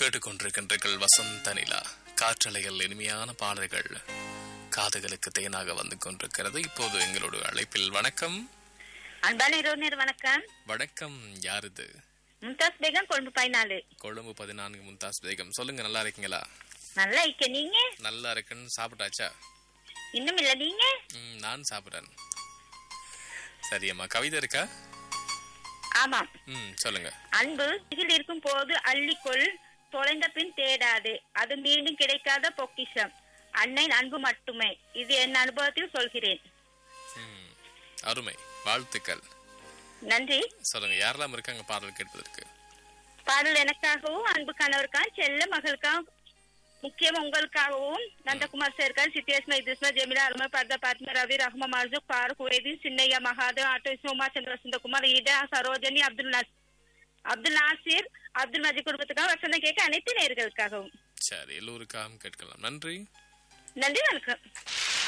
கேட்டுக்கொண்டிருக்கின்றீர்கள் வசந்த நிலா காற்றலைகள் இனிமையான பாடல்கள் காதுகளுக்கு தேனாக வந்து கொண்டிருக்கிறது இப்போது எங்களோட அழைப்பில் வணக்கம் அன்பான இரவுநேர் வணக்கம் வணக்கம் யார் இது மும்தாஸ் பேகம் கொழும்பு பதினாலு கொழும்பு பதினான்கு மும்தாஸ் பேகம் சொல்லுங்க நல்லா இருக்கீங்களா நல்லா இருக்க நீங்க நல்லா இருக்குன்னு சாப்பிட்டாச்சா இன்னும் இல்ல நீங்க ம், நான் சாப்பிட்றேன் சரியம்மா கவிதை இருக்கா ஆமாம் ம் சொல்லுங்க அன்பு இதில் இருக்கும் போது அள்ளிக்கொள் தொலைந்த பின் தேடாது அது மீண்டும் கிடைக்காத பொக்கிஷம் அன்னையின் அன்பு மட்டுமே இது என் அனுபவத்தில் சொல்கிறேன் ம், அருமை வாழ்த்துக்கள் நன்றி சொல்லுங்க யாரெல்லாம் இருக்காங்க பாடல் கேட்பதற்கு பாடல் எனக்காகவும் அன்பு கணவருக்காக செல்ல மகளுக்காகவும் முக்கியம் உங்களுக்காகவும் நந்தகுமார் சேர்க்கான் சித்தேஸ்மா இதுஸ்மா ஜெமிலா அருமை பர்தா பாத்மா ரவி ரஹ்மா மார்ஜுக் பாருக் உவேதீன் சின்னையா மகாதேவ் ஆட்டோ சோமா சந்திர வசந்தகுமார் ஈடா சரோஜனி அப்துல் நாஸ் அப்துல் நாசிர் அப்துல் மஜி குடும்பத்துக்காக வசந்த கேட்க அனைத்து நேர்களுக்காகவும் சரி எல்லோருக்காகவும் கேட்கலாம் நன்றி நன்றி வணக்கம்